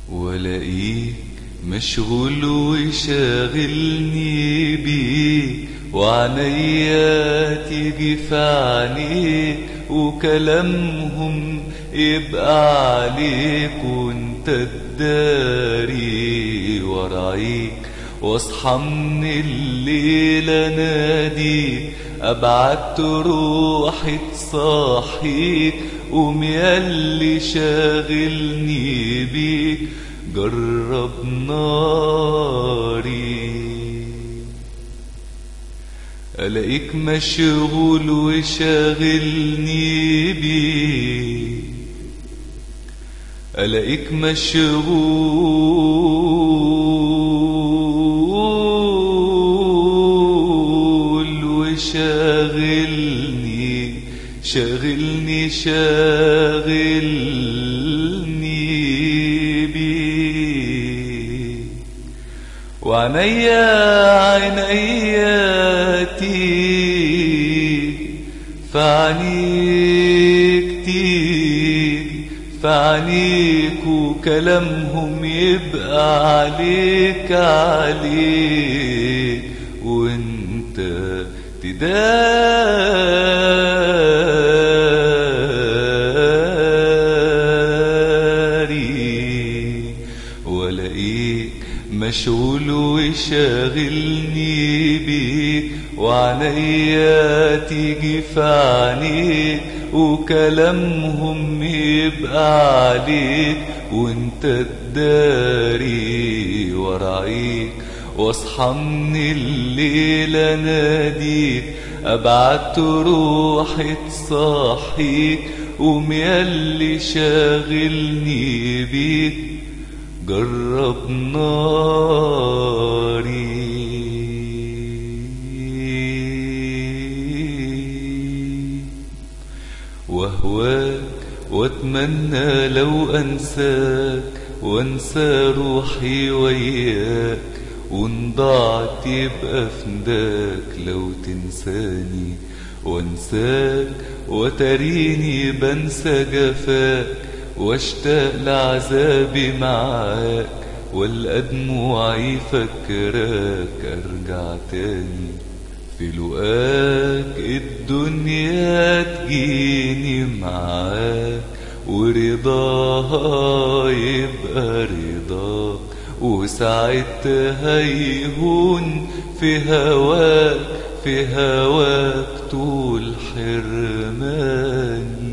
ولاقيك مشغول وشاغلني بيك وعنيا تيجي في عينيك وكلامهم يبقى عليك وانت تداري ورايك واصحى من الليل اناديك ابعت روحي تصاحيك قوم ياللي شاغلني بيك جرب ناري ألاقيك مشغول وشاغلني بيك ألاقيك مشغول وشاغلني شاغلني شاغلني بيك وعنيا عينيا تيك فعنيك تيك فعنيك وكلامهم يبقى عليك عليك وانت تداري ولاقيك مشغول وشاغلني بيك وعنيا تيجي في عينيك وكلامهم يبقى عليك وانت تداري ورايك واصحى من الليل اناديك ابعت روحي تصحيك قوم ياللي شاغلني بيك جرب ناري واهواك واتمنى لو انساك وانسى روحي وياك وان ضاعت يبقى فداك لو تنساني وانساك وتريني بنسى جفاك واشتاق لعذابي معاك والقى دموعي فكراك ارجع تاني في لقاك الدنيا تجيني معاك ورضاها يبقى رضاك وساعتها يهون في هواك في هواك طول حرماني